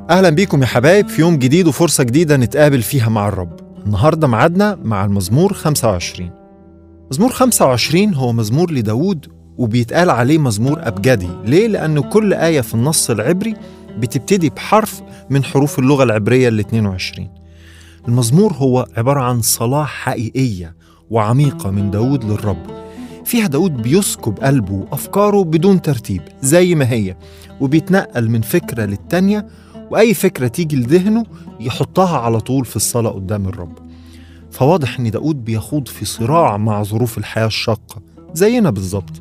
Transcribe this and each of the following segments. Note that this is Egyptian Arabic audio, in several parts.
أهلا بيكم يا حبايب في يوم جديد وفرصة جديدة نتقابل فيها مع الرب النهاردة معادنا مع المزمور 25 مزمور 25 هو مزمور لداود وبيتقال عليه مزمور أبجدي ليه؟ لأنه كل آية في النص العبري بتبتدي بحرف من حروف اللغة العبرية ال 22 المزمور هو عبارة عن صلاة حقيقية وعميقة من داود للرب فيها داود بيسكب قلبه وأفكاره بدون ترتيب زي ما هي وبيتنقل من فكرة للتانية وأي فكرة تيجي لذهنه يحطها على طول في الصلاة قدام الرب فواضح إن داود بيخوض في صراع مع ظروف الحياة الشاقة زينا بالظبط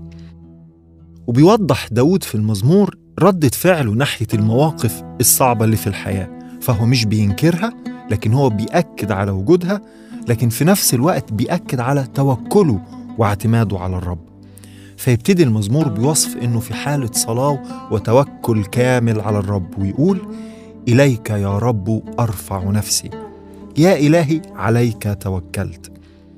وبيوضح داود في المزمور ردة فعله ناحية المواقف الصعبة اللي في الحياة فهو مش بينكرها لكن هو بيأكد على وجودها لكن في نفس الوقت بيأكد على توكله واعتماده على الرب فيبتدي المزمور بوصف انه في حالة صلاة وتوكل كامل على الرب ويقول إليك يا رب أرفع نفسي يا إلهي عليك توكلت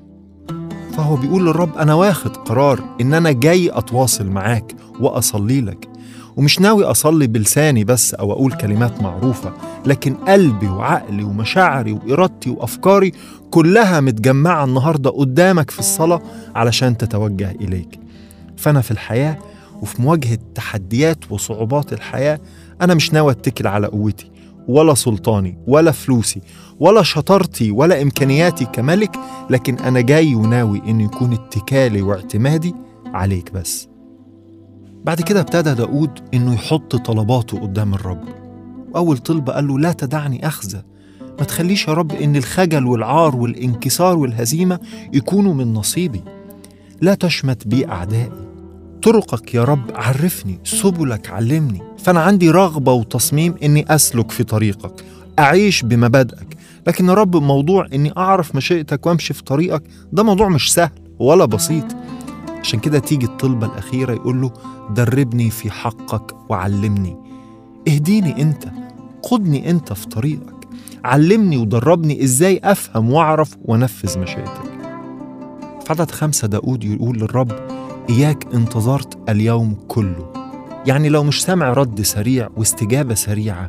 فهو بيقول للرب أنا واخد قرار إن أنا جاي أتواصل معاك وأصلي لك ومش ناوي أصلي بلساني بس أو أقول كلمات معروفة لكن قلبي وعقلي ومشاعري وإرادتي وأفكاري كلها متجمعة النهاردة قدامك في الصلاة علشان تتوجه إليك فأنا في الحياة وفي مواجهة تحديات وصعوبات الحياة أنا مش ناوي أتكل على قوتي ولا سلطاني ولا فلوسي ولا شطارتي ولا إمكانياتي كملك لكن أنا جاي وناوي إن يكون اتكالي واعتمادي عليك بس بعد كده ابتدى داود إنه يحط طلباته قدام الرب وأول طلبة قال له لا تدعني أخزى ما تخليش يا رب إن الخجل والعار والانكسار والهزيمة يكونوا من نصيبي لا تشمت بي أعدائي طرقك يا رب عرفني سبلك علمني فأنا عندي رغبة وتصميم إني أسلك في طريقك أعيش بمبادئك لكن يا رب موضوع إني أعرف مشيئتك وأمشي في طريقك ده موضوع مش سهل ولا بسيط عشان كده تيجي الطلبة الأخيرة يقول له دربني في حقك وعلمني اهديني أنت قدني أنت في طريقك علمني ودربني إزاي أفهم وأعرف وأنفذ مشيئتك في عدد خمسة داود يقول للرب إياك انتظرت اليوم كله يعني لو مش سامع رد سريع واستجابة سريعة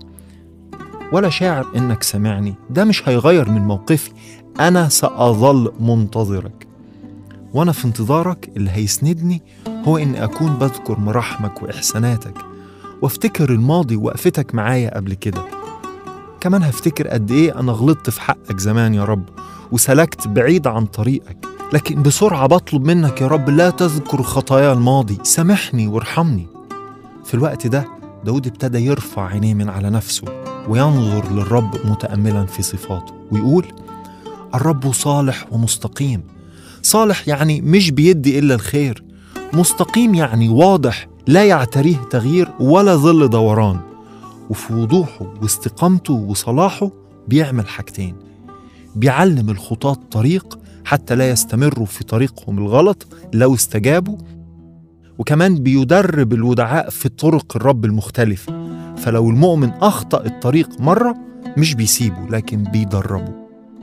ولا شاعر إنك سمعني ده مش هيغير من موقفي أنا سأظل منتظرك وأنا في انتظارك اللي هيسندني هو إني أكون بذكر مراحمك وإحساناتك وافتكر الماضي وقفتك معايا قبل كده كمان هفتكر قد إيه أنا غلطت في حقك زمان يا رب وسلكت بعيد عن طريقك لكن بسرعة بطلب منك يا رب لا تذكر خطايا الماضي سامحني وارحمني في الوقت ده داود ابتدى يرفع عينيه من على نفسه وينظر للرب متأملا في صفاته ويقول الرب صالح ومستقيم صالح يعني مش بيدي إلا الخير مستقيم يعني واضح لا يعتريه تغيير ولا ظل دوران وفي وضوحه واستقامته وصلاحه بيعمل حاجتين بيعلم الخطاة طريق حتى لا يستمروا في طريقهم الغلط لو استجابوا وكمان بيدرب الودعاء في طرق الرب المختلفة فلو المؤمن أخطأ الطريق مرة مش بيسيبه لكن بيدربه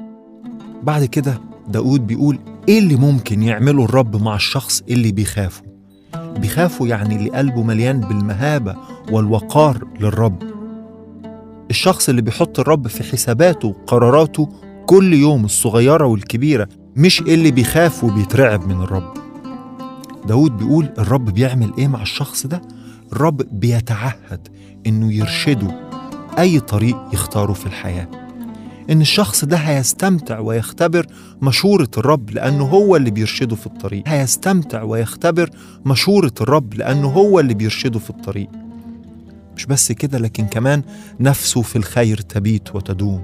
بعد كده داود بيقول إيه اللي ممكن يعمله الرب مع الشخص اللي بيخافه بيخافه يعني اللي قلبه مليان بالمهابة والوقار للرب الشخص اللي بيحط الرب في حساباته وقراراته كل يوم الصغيرة والكبيرة مش اللي بيخاف وبيترعب من الرب داود بيقول الرب بيعمل ايه مع الشخص ده الرب بيتعهد انه يرشده اي طريق يختاره في الحياه ان الشخص ده هيستمتع ويختبر مشوره الرب لانه هو اللي بيرشده في الطريق هيستمتع ويختبر مشوره الرب لانه هو اللي بيرشده في الطريق مش بس كده لكن كمان نفسه في الخير تبيت وتدوم